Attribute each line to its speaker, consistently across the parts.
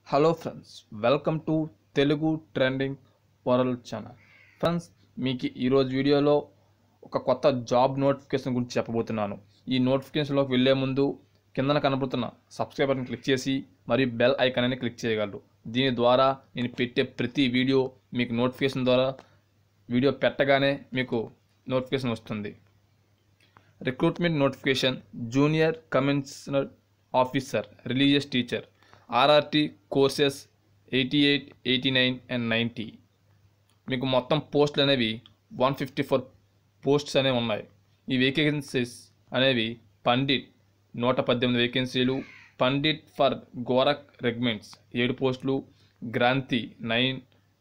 Speaker 1: Hello friends welcome to Telugu trending world channel friends మీకు ఈరోజు వీడియోలో ఒక కొత్త జాబ్ నోటిఫికేషన్ గురించి చెప్పబోతున్నాను ఈ నోటిఫికేషన్లోకి వెళ్ళే ముందు కిందన కనబడుతున్న సబ్స్క్రైబ్ బటన్ క్లిక్ చేసి మరియు బెల్ ఐకాన్ అని క్లిక్ చేయగలరు దీని ద్వారా నేను పెట్టే ప్రతి వీడియో మీకు నోటిఫికేషన్ ద్వారా వీడియో పెట్టగానే మీకు నోటిఫికేషన్ వస్తుంది recruitment notification junior commissioner officer religious teacher RRT courses eighty eight eighty nine and ninety మీకు మొత్తం పోస్టులు అనేవి వన్ ఫిఫ్టీ ఫోర్ పోస్ట్స్ అనేవి ఉన్నాయి ఈ వేకెన్సీస్ అనేవి పండిట్ నూట పద్దెనిమిది వేకెన్సీలు పండిట్ ఫర్ గోరక్ రెగ్మెంట్స్ ఏడు పోస్టులు Granthi nine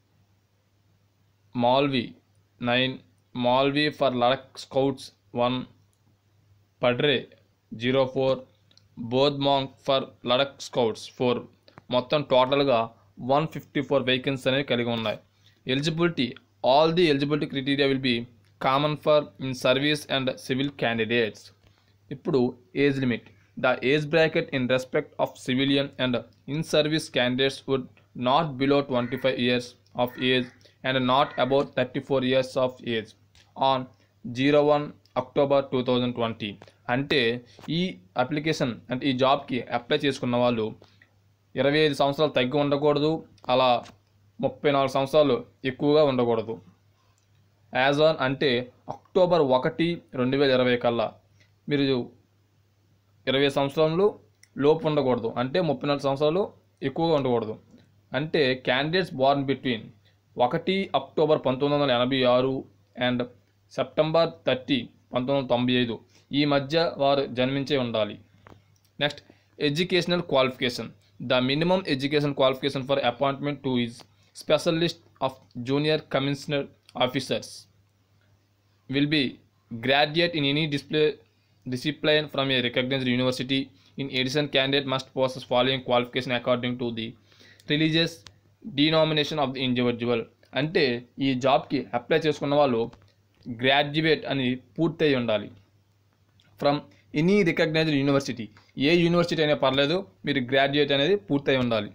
Speaker 1: Maulvi nine Maulvi for Ladakh scouts one పడ్రే జీరో ఫోర్ బోధ్మాంగ్ ఫర్ లడక్ స్కౌట్స్ ఫోర్ మొత్తం టోటల్గా వన్ ఫిఫ్టీ ఫోర్ వెహికల్స్ అనేవి కలిగి ఉన్నాయి eligibility all the eligibility criteria will be common for in service and civil candidates ఇప్పుడు age limit the age bracket in respect of civilian and in service candidates would not below twenty five years of age and not about thirty four years of age on zero one October two thousand twenty అంటే ఈ application అంటే ఈ జాబ్కి apply చేసుకున్న వాళ్ళు ఇరవై ఐదు సంవత్సరాలు తగ్గి ఉండకూడదు అలా ముప్పై నాలుగు సంవత్సరాలు ఎక్కువగా ఉండకూడదు యాజ్ ఆన్ అంటే అక్టోబర్ ఒకటి రెండు వేల ఇరవై కల్లా మీరు ఇరవై సంవత్సరాలు లోపు ఉండకూడదు అంటే ముప్పై నాలుగు సంవత్సరాలు ఎక్కువగా ఉండకూడదు అంటే క్యాండిడేట్స్ బోర్న్ బిట్వీన్ ఒకటి అక్టోబర్ పంతొమ్మిది వందల ఎనభై ఆరు అండ్ సెప్టెంబర్ థర్టీ పంతొమ్మిది వందల తొంభై ఐదు ఈ మధ్య వారు జన్మించే ఉండాలి next educational qualification the minimum education qualification for appointment to is specialist of junior commissioner officers will be graduate in any display discipline from a recognized university. In addition, candidate must possess following qualification according to the religious denomination of the individual. అంటే ఈ జాబ్కి apply చేసుకున్న వాళ్ళు graduate అని పూర్తయి ఉండాలి from any recognised university ఏ university అయినా పర్లేదు మీరు గ్రాడ్యుయేట్ అనేది పూర్తయి ఉండాలి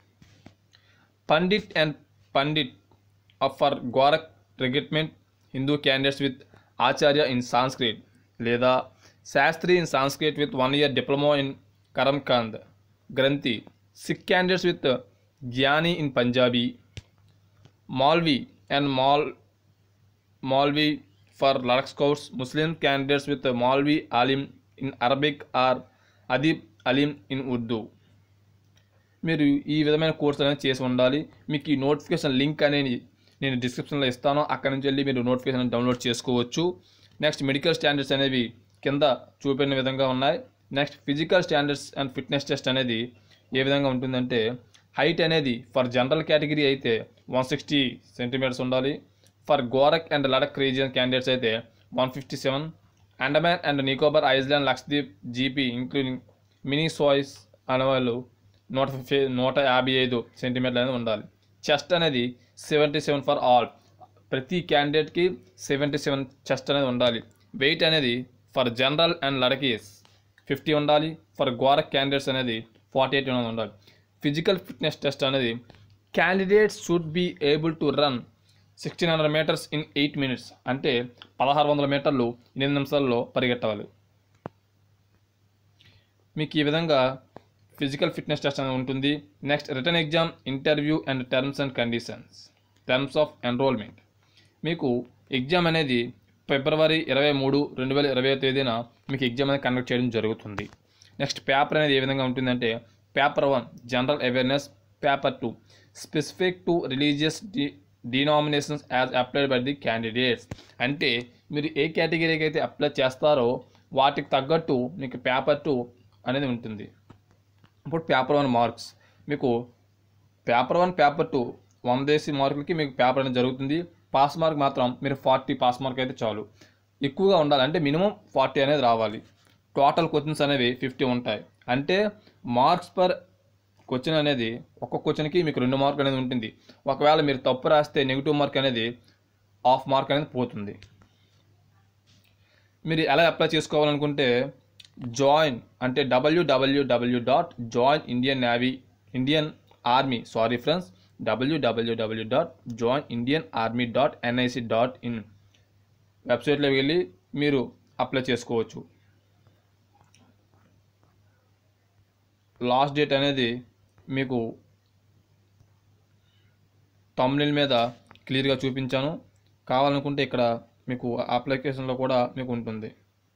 Speaker 1: Pandit and Pandit for Gorkha recruitment Hindu candidates with Acharya in Sanskrit లేదా Shastri in Sanskrit with one year diploma in Karmakand Granthi Sikh candidates with Gyani in Punjabi Maulvi and మాల్ Maulvi for Ladakh scouts Muslim candidates with Maulvi Alim in Arabic or Adeeb Alim in Urdu మీరు ఈ విధమైన కోర్స్ అనేది చేసి ఉండాలి మీకు ఈ నోటిఫికేషన్ లింక్ అనేది నేను డిస్క్రిప్షన్లో ఇస్తాను అక్కడ నుంచి వెళ్ళి మీరు నోటిఫికేషన్ డౌన్లోడ్ చేసుకోవచ్చు నెక్స్ట్ మెడికల్ స్టాండర్డ్స్ అనేవి కింద చూపిన విధంగా ఉన్నాయి next physical standards and fitness test అనేది ఏ విధంగా ఉంటుందంటే హైట్ అనేది ఫర్ జనరల్ కేటగిరీ అయితే వన్ సిక్స్టీ సెంటీమీటర్స్ ఉండాలి for Gorkha and Ladakh region candidates అయితే one fifty seven Andaman and Nicobar island Lakshadweep GP including Minicoy అనే వాళ్ళు నూట ఫిఫ్టీ నూట యాభై ఐదు సెంటీమీటర్లు అనేది ఉండాలి చెస్ట్ అనేది సెవెంటీ సెవెన్ ఫర్ ఆల్ ప్రతి క్యాండిడేట్కి సెవెంటీ సెవెన్ చెస్ట్ అనేది ఉండాలి వెయిట్ అనేది for general and Ladakhis fifty ఉండాలి ఫర్ గోరక్ క్యాండిడేట్స్ అనేది ఫార్టీ ఎయిట్ అనేది ఉండాలి ఫిజికల్ ఫిట్నెస్ టెస్ట్ అనేది candidates should be able to run sixteen hundred metres in eight minutes అంటే పదహారు వందల మీటర్లు ఎనిమిది నిమిషాల్లో పరిగెట్టవాలి మీకు ఈ విధంగా ఫిజికల్ ఫిట్నెస్ టెస్ట్ అనేది ఉంటుంది next written exam interview and terms and conditions terms of enrolment మీకు ఎగ్జామ్ అనేది ఫిబ్రవరి ఇరవై మూడు రెండు వేల ఇరవై తేదీన మీకు ఎగ్జామ్ అనేది కండక్ట్ చేయడం జరుగుతుంది నెక్స్ట్ పేపర్ అనేది ఏ విధంగా ఉంటుందంటే paper one general awareness paper two specific to religious డి denominations as applied by the candidates అంటే మీరు ఏ కేటగిరీకి అయితే అప్లై చేస్తారో వాటికి తగ్గట్టు మీకు పేపర్ టూ అనేది ఉంటుంది ఇప్పుడు పేపర్ వన్ మార్క్స్ మీకు పేపర్ వన్ పేపర్ టూ వందేసి మార్కులకి మీకు పేపర్ అనేది జరుగుతుంది పాస్ మార్క్ మాత్రం మీరు ఫార్టీ పాస్ మార్క్ అయితే చాలు ఎక్కువగా ఉండాలి అంటే మినిమం ఫార్టీ అనేది రావాలి టోటల్ క్వశ్చన్స్ అనేవి ఫిఫ్టీ ఉంటాయి అంటే మార్క్స్ పర్ క్వశ్చన్ అనేది ఒక్కొక్క క్వశ్చన్కి మీకు రెండు మార్క్ అనేది ఉంటుంది ఒకవేళ మీరు తప్పు రాస్తే నెగిటివ్ మార్క్ అనేది హాఫ్ మార్క్ అనేది పోతుంది మీరు ఎలా అప్లై చేసుకోవాలనుకుంటే జాయిన్ అంటే W W W dot join Indian navy Indian army sorry friends W W W dot join Indian army dot NIC dot in వెబ్సైట్లోకి వెళ్ళి మీరు అప్లై చేసుకోవచ్చు లాస్ట్ డేట్ అనేది మీకు తమ్నిల్ మీద క్లియర్గా చూపించాను కావాలనుకుంటే ఇక్కడ మీకు అప్లికేషన్లో కూడా మీకు ఉంటుంది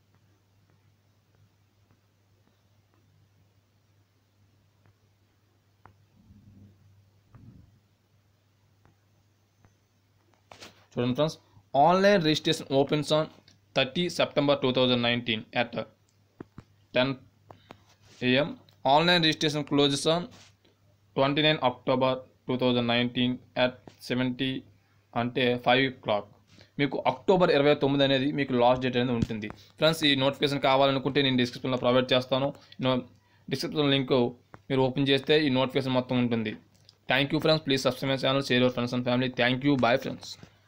Speaker 1: చూడండి friends online registration opens on thirty September two thousand nineteen at ten AM online registration closes on twenty nine October two thousand nineteen at seventy అంటే ఫైవ్ క్లాక్ మీకు అక్టోబర్ ఇరవై తొమ్మిది అనేది మీకు లాస్ట్ డేట్ అనేది ఉంటుంది ఫ్రెండ్స్ ఈ notification కావాలనుకుంటే నేను డిస్క్రిప్షన్లో ప్రొవైడ్ చేస్తాను నో డిస్క్రిప్షన్ లింక్ మీరు ఓపెన్ చేస్తే ఈ నోటిఫికేషన్ మొత్తం ఉంటుంది thank you friends please subscribe my channel share your friends and family thank you bye friends